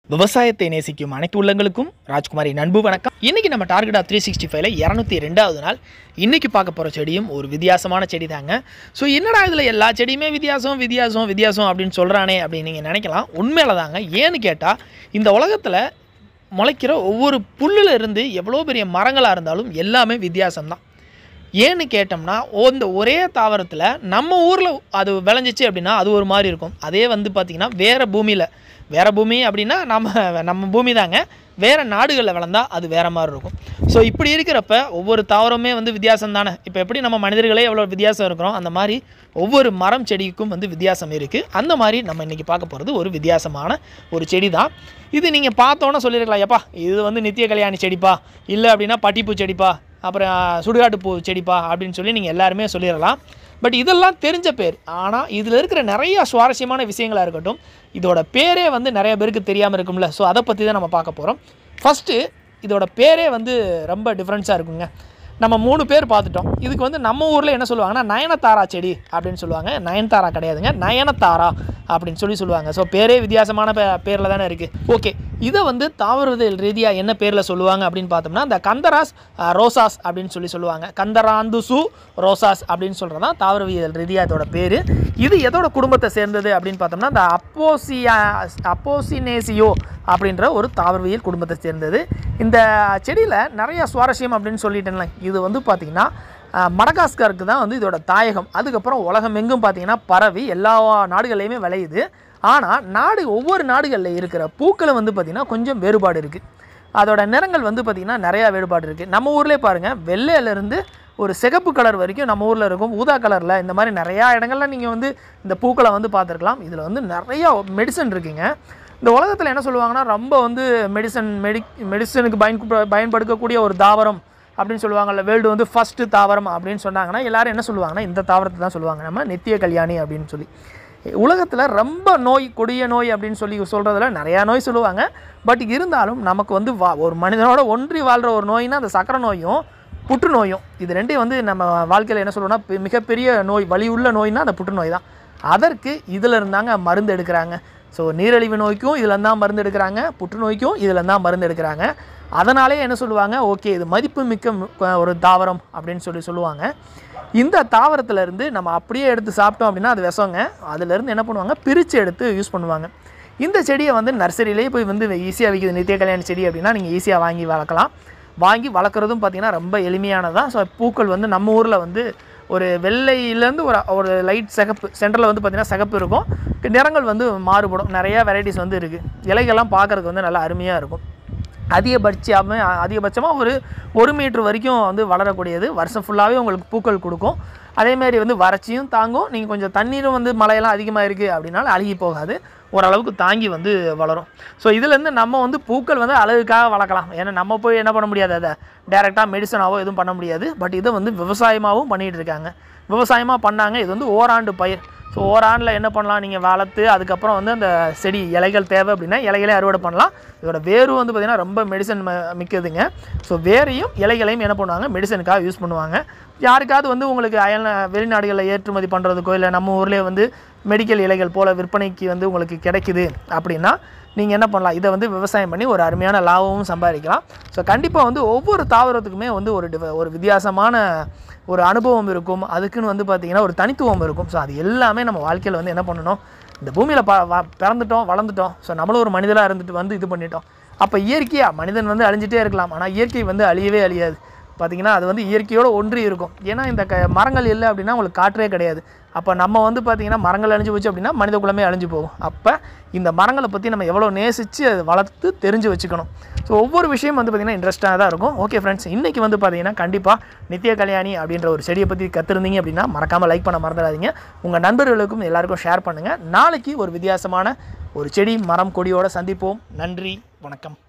விவசாயத்தை நேசிக்கும் அனைத்து உள்ளங்களுக்கும் ராஜ்குமாரின் அன்பு வணக்கம் இன்னைக்கு நம்ம டார்கெட் ஆஃப் த்ரீ சிக்ஸ்டி ஃபைவ்ல இரநூத்தி ரெண்டாவது நாள் இன்னைக்கு பார்க்க போகிற செடியும் ஒரு வித்தியாசமான செடி தாங்க ஸோ என்னடா இதில் எல்லா செடியுமே வித்தியாசம் வித்தியாசம் வித்தியாசம் அப்படின்னு சொல்கிறானே அப்படின்னு நீங்கள் நினைக்கலாம் உண்மையில தாங்க ஏன்னு கேட்டால் இந்த உலகத்தில் முளைக்கிற ஒவ்வொரு புல்லுல இருந்து எவ்வளோ பெரிய மரங்களாக இருந்தாலும் எல்லாமே வித்தியாசம்தான் ஏன்னு கேட்டோம்னா இந்த ஒரே தாவரத்தில் நம்ம ஊரில் அது விளைஞ்சிச்சு அப்படின்னா அது ஒரு மாதிரி இருக்கும் அதே வந்து பார்த்திங்கன்னா வேறு பூமியில் வேறு பூமி அப்படின்னா நம்ம நம்ம பூமி தாங்க வேறு நாடுகளில் வளர்ந்தா அது வேறு மாதிரி இருக்கும் ஸோ இப்படி இருக்கிறப்ப ஒவ்வொரு தாவரமே வந்து வித்தியாசம் தானே இப்போ எப்படி நம்ம மனிதர்களே எவ்வளோ வித்தியாசம் இருக்கிறோம் அந்த மாதிரி ஒவ்வொரு மரம் செடிக்கும் வந்து வித்தியாசம் இருக்குது அந்த மாதிரி நம்ம இன்றைக்கி பார்க்க போகிறது ஒரு வித்தியாசமான ஒரு செடி தான் இது நீங்கள் பார்த்தோன்னே சொல்லியிருக்கலாம் ஏப்பா இது வந்து நித்திய கல்யாணி செடிப்பா இல்லை அப்படின்னா பட்டிப்பூ செடிப்பா அப்புறம் சுடுகாட்டு பூ செடிப்பா அப்படின்னு சொல்லி நீங்கள் எல்லாருமே சொல்லிடலாம் பட் இதெல்லாம் தெரிஞ்ச பேர் ஆனால் இதில் இருக்கிற நிறைய சுவாரஸ்யமான விஷயங்களாக இருக்கட்டும் இதோட பேரே வந்து நிறைய பேருக்கு தெரியாமல் இருக்கும்ல ஸோ அதை பற்றி தான் நம்ம பார்க்க போகிறோம் ஃபஸ்ட்டு இதோட பேரே வந்து ரொம்ப டிஃப்ரென்ஸாக இருக்குங்க நம்ம மூணு பேர் பார்த்துட்டோம் இதுக்கு வந்து நம்ம ஊரில் என்ன சொல்லுவாங்கன்னா நயனத்தாரா செடி அப்படின்னு சொல்லுவாங்க நயன்தாரா கிடையாதுங்க நயனத்தாரா அப்படின்னு சொல்லி சொல்லுவாங்க ஸோ பேரே வித்தியாசமான பே பேரில் தானே இருக்குது ஓகே இதை வந்து தாவரவியல் ரீதியாக என்ன பேரில் சொல்லுவாங்க அப்படின்னு பார்த்தோம்னா இந்த கந்தராஸ் அஹ், ரோசாஸ் அப்படின்னு சொல்லி சொல்லுவாங்க கந்தராந்துசு ரோசாஸ் அப்படின்னு சொல்கிறது தான் தாவரவியல் ரீதியாக இதோட பேர் இது எதோட குடும்பத்தை சேர்ந்தது அப்படின்னு பார்த்தோம்னா இந்த அப்போசியா அப்போசினேசியோ அப்படின்ற ஒரு தாவரவியல் குடும்பத்தை சேர்ந்தது இந்த செடியில் நிறைய சுவாரஸ்யம் அப்படின்னு சொல்லிட்டேன்ல இது வந்து பார்த்திங்கன்னா அஹ், மடகாஸ்கருக்கு தான் வந்து இதோட தாயகம் அதுக்கப்புறம் உலகம் எங்கும் பார்த்திங்கன்னா பரவி எல்லா நாடுகள்லையுமே விளையுது ஆனால் நாடு ஒவ்வொரு நாடுகளில் இருக்கிற பூக்களும் வந்து பார்த்திங்கன்னா கொஞ்சம் வேறுபாடு இருக்குது அதோட நிறங்கள் வந்து பார்த்திங்கன்னா நிறையா வேறுபாடு இருக்குது நம்ம ஊர்லேயே பாருங்கள் வெள்ளையிலேருந்து ஒரு சிகப்பு கலர் வரைக்கும் நம்ம ஊரில் இருக்கும் ஊதா கலரில் இந்த மாதிரி நிறையா இடங்கள்ல நீங்கள் வந்து இந்த பூக்களை வந்து பார்த்துருக்கலாம் இதில் வந்து நிறையா மெடிசன் இருக்குங்க இந்த உலகத்தில் என்ன சொல்லுவாங்கன்னா ரொம்ப வந்து மெடிசன் மெடி மெடிசனுக்கு பயன் பயன்படுத்தக்கூடிய ஒரு தாவரம் அப்படின்னு சொல்லுவாங்கல்ல வேர்ல்டு வந்து ஃபஸ்ட்டு தாவரம் அப்படின்னு சொன்னாங்கன்னா எல்லாரும் என்ன சொல்லுவாங்கன்னா இந்த தாவரத்தை தான் சொல்லுவாங்க நம்ம நித்திய கல்யாணி அப்படின்னு சொல்லி உலகத்தில் ரொம்ப நோய் கொடிய நோய் அப்படின்னு சொல்லி சொல்கிறதுல நிறையா நோய் சொல்லுவாங்க பட் இருந்தாலும் நமக்கு வந்து வா ஒரு மனிதனோட ஒன்றி வாழ்கிற ஒரு நோய்னா அந்த சக்கரை நோயும் புற்றுநோயும் இது ரெண்டையும் வந்து நம்ம வாழ்க்கையில் என்ன சொல்லுவோம்னா பெ- மிகப்பெரிய நோய் வலி உள்ள நோய்னா அந்த புற்றுநோய் தான் அதற்கு இதில் இருந்தாங்க மருந்து எடுக்கிறாங்க ஸோ நீரிழிவு நோய்க்கும் இதில் தான் மருந்து எடுக்கிறாங்க புற்றுநோய்க்கும் இதில் தான் மருந்து எடுக்கிறாங்க அதனாலே என்ன சொல்லுவாங்க ஓகே இது மதிப்பு மிக்க மு- ஒரு தாவரம் அப்படின்னு சொல்லி சொல்லுவாங்க இந்த தாவரத்துல இருந்து நம்ம அப்படியே எடுத்து சாப்பிட்டோம் அப்படின்னா அது விஷங்க அதுலேருந்து என்ன பண்ணுவாங்க பிரித்து எடுத்து யூஸ் பண்ணுவாங்க இந்த செடியை வந்து நர்சரியிலேயே போய் வந்து ஈஸியாக விற்கிது நித்திய கல்யாண செடி அப்படின்னா நீங்கள் ஈஸியாக வாங்கி வளர்க்கலாம் வாங்கி வளர்க்குறதும் பார்த்திங்கன்னா ரொம்ப எளிமையானதான் ஸோ பூக்கள் வந்து நம்ம ஊரில் வந்து ஒரு வெள்ளையிலேருந்து ஒரு ஒரு லைட் சிகப்பு சென்டரில் வந்து பார்த்திங்கன்னா சிகப்பு இருக்கும் நிறங்கள் வந்து மாறுபடும் நிறையா வெரைட்டிஸ் வந்து இருக்குது இலைகள்லாம் பார்க்குறதுக்கு வந்து நல்லா அருமையாக இருக்கும் அதிகபட்சமாக அதிகபட்சமாக ஒரு ஒரு மீட்ரு வரைக்கும் வந்து வளரக்கூடியது வருஷம் ஃபுல்லாகவே உங்களுக்கு பூக்கள் கொடுக்கும் அதேமாரி வந்து வறட்சியும் தாங்கும் நீங்கள் கொஞ்சம் தண்ணீரும் வந்து மழையெல்லாம் அதிகமாக இருக்குது அப்படின்னாலும் அழுகி போகாது ஓரளவுக்கு தாங்கி வந்து வளரும் ஸோ இதுலேருந்து நம்ம வந்து பூக்கள் வந்து அழகுக்காக வளர்க்கலாம் ஏன்னா நம்ம போய் என்ன பண்ண முடியாது அதை டேரெக்டாக மெடிசனாவோ எதுவும் பண்ண முடியாது பட் இதை வந்து விவசாயமாகவும் பண்ணிகிட்டு இருக்காங்க விவசாயமாக பண்ணாங்க இது வந்து ஓராண்டு பயிர் ஸோ ஓராண்டில் என்ன பண்ணலாம் நீங்கள் வளர்த்து அதுக்கப்புறம் வந்து அந்த செடி இலைகள் தேவை அப்படின்னா இலைகளே அறுவடை பண்ணலாம் இதோட வேரு வந்து பார்த்திங்கன்னா ரொம்ப மெடிசன் மிக்கதுங்க ஸோ வேரையும் இலைகளையும் என்ன பண்ணுவாங்க மெடிசனுக்காக யூஸ் பண்ணுவாங்க யாருக்காவது வந்து உங்களுக்கு அயல் வெளிநாடுகளில் ஏற்றுமதி பண்ணுறதுக்கோ இல்லை நம்ம ஊர்லேயே வந்து மெடிக்கல் இலைகள் போல் விற்பனைக்கு வந்து உங்களுக்கு கிடைக்குது அப்படின்னா நீங்கள் என்ன பண்ணலாம் இதை வந்து விவசாயம் பண்ணி ஒரு அருமையான லாபமும் சம்பாதிக்கலாம் ஸோ கண்டிப்பாக வந்து ஒவ்வொரு தாவரத்துக்குமே வந்து ஒரு டிவ- ஒரு வித்தியாசமான ஒரு அனுபவம் இருக்கும் அதுக்குன்னு வந்து பார்த்திங்கன்னா ஒரு தனித்துவம் இருக்கும் ஸோ அது எல்லாமே நம்ம வாழ்க்கையில் வந்து என்ன பண்ணணும் இந்த பூமியில் ப வ- பிறந்துட்டோம் வளர்ந்துட்டோம் ஸோ நம்மளும் ஒரு மனிதராக இருந்துட்டு வந்து இது பண்ணிட்டோம் அப்போ இயற்கையாக மனிதன் வந்து அழிஞ்சிட்டே இருக்கலாம் ஆனால் இயற்கை வந்து அழியவே அழியாது பார்த்தீங்கன்னா அது வந்து இயற்கையோடு ஒன்றி இருக்கும் ஏன்னா இந்த க மரங்கள் இல்லை அப்படின்னா உங்களுக்கு காற்றே கிடையாது அப்போ நம்ம வந்து பார்த்திங்கன்னா மரங்கள் அழிஞ்சு போச்சு அப்படின்னா மனித குலமே அழிஞ்சு போகும் அப்போ இந்த மரங்களை பற்றி நம்ம எவ்வளோ நேசித்து அதை வளர்த்து தெரிஞ்சு வச்சுக்கணும் ஸோ ஒவ்வொரு விஷயம் வந்து பார்த்திங்கன்னா இன்ட்ரெஸ்ட்டாக தான் இருக்கும் ஓகே ஃப்ரெண்ட்ஸ் இன்றைக்கி வந்து பார்த்திங்கன்னா கண்டிப்பாக நித்திய கல்யாணி அப்படின்ற ஒரு செடியை பற்றி கற்றுருந்தீங்க அப்படின்னா மறக்காமல் லைக் பண்ண மறந்துடாதீங்க உங்கள் நண்பர்களுக்கும் எல்லாருக்கும் ஷேர் பண்ணுங்கள் நாளைக்கு ஒரு வித்தியாசமான ஒரு செடி மரம் கொடியோடு சந்திப்போம் நன்றி வணக்கம்